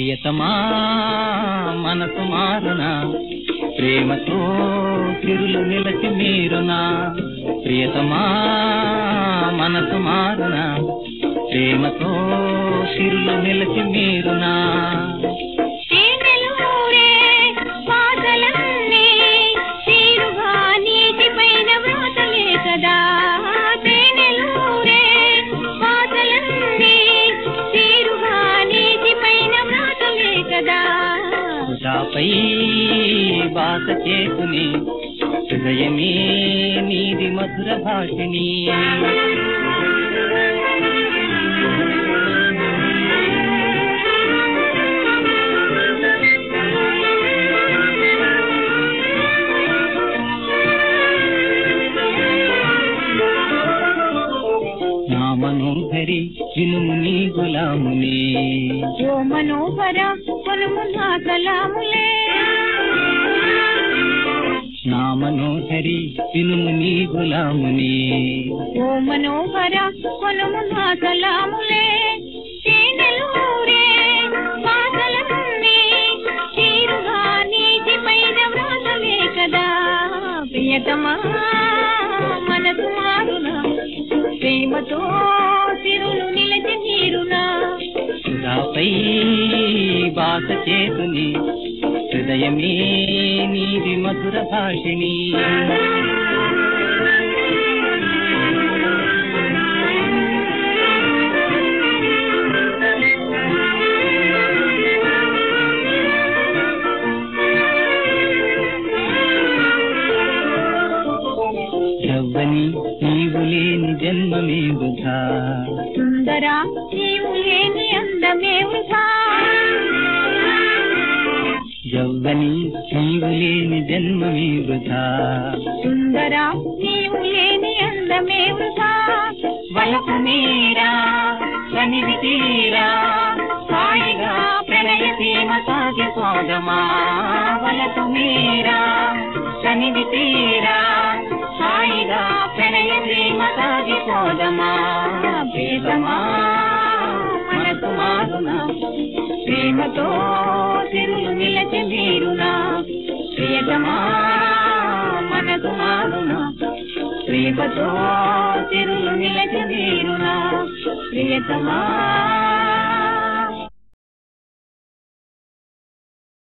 ప్రియతమా మనసు మారునా ప్రేమతో తిరులు నిలచి మీరునా ప్రియతమా మనసు మారునా ప్రేమతో సిరులు నిలచి మీరునా తేనెలూరే పాటలన్నీ తీరుగా నీటిపైన వ్రాతలే కదా తేనెలూరే పాటలన్నీ తీరుగా నీటిపైన వ్రాతలే కదా హృదాపై బాస చేసుని హృదయమే నీది మధుర భాషిని నా మనోహరి వినుము నీ గులాముని ఓ మనోహర కొనుము నా కలాములే నా మనోహరి వినుము నీ గులాముని ఓ మనోహర కొనుము నా కలాములే తేనెలూరే పాటలన్నీ తీరుగా నీటిపైన వ్రాతలే కదా ప్రియతమా మనసు మారునా ప్రేమతో తిరులు నిలచి నీరునా హృదాపై బాస చేసుని హృదయమే నీది మధుర భాషిని యవ్వని నీవు లేని జన్మమే వృధా సుందర నీవు లేని అందమే వృధా యవ్వని నీవు లేని జన్మమే వృధా సుందర నీవు లేని అందమే వృధా వలపు మీరా సన్నిధి తీరా హాయిగా ప్రణయ సీమ సాగి సోదమా వలపు మీరా సన్నిధి తీరా హాయిగా ప్రణయ సీమ సాగి సోదమా ప్రియతమా మనసు మారునా ప్రేమతో తిరులు నిలచి మీరునా ప్రియతమా మనసు మారునా ప్రేమతో తిరులు నిలచి మీరునా ప్రియతమా